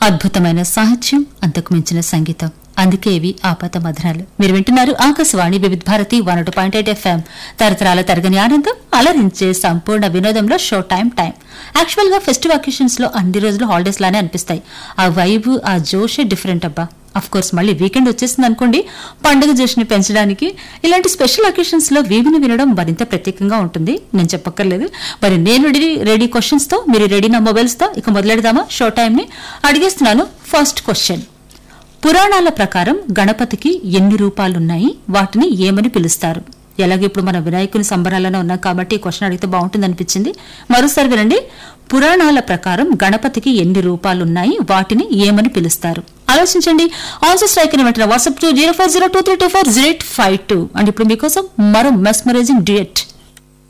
అద్భుతమైన సాహిత్యం అంతకు మించిన సంగీతం అందుకే ఇవి ఆపత మధురాలు మీరు వింటున్నారు ఆకాశవాణి వివిధ భారతి వన్ ఒకటి పాయింట్ ఎయిట్ ఎఫ్ఎం తరతరాల తరగని ఆనందం అలరించే సంపూర్ణ వినోదంలో షో టైం టైం యాక్చువల్ గా ఫెస్టివ్ అకేషన్స్ లో అన్ని రోజులు హాలిడేస్ లానే అనిపిస్తాయి ఆ వైబ్ ఆ జోషే డిఫరెంట్ అబ్బా అఫ్ కోర్స్ మళ్ళీ వీకెండ్ వచ్చేసింది అనుకోండి పండుగ జోష్ని పెంచడానికి ఇలాంటి స్పెషల్ అకేషన్స్ లో వీవిని వినడం మరింత ప్రత్యేకంగా ఉంటుంది నేను చెప్పక్కర్లేదు మరి నేను రెడీ రెడీ క్వశ్చన్స్ తో మీరు రెడీ నా మొబైల్స్ తో ఇక మొదలెడదామా షో టైం ని అడిగేస్తున్నాను ఫస్ట్ క్వశ్చన్ పురాణాల ప్రకారం గణపతికి ఎన్ని రూపాలున్నాయి వాటిని ఏమని పిలుస్తారు ఎలాగో ఇప్పుడు మన వినాయకుని సంబరాలను ఉన్నాం కాబట్టి ఈ క్వశ్చన్ అడిగితే బాగుంటుంది అనిపించింది మరోసారి వినండి పురాణాల ప్రకారం గణపతికి ఎన్ని రూపాలున్నాయి వాటిని ఏమని పిలుస్తారు ఆలోచించండి ఆన్సర్ స్ట్రైక్ వెంటనే WhatsApp two zero five zero two three two four zero eight five two and ఇప్పుడు మీకోసం మరో మెస్మరైజింగ్ డ్యూయట్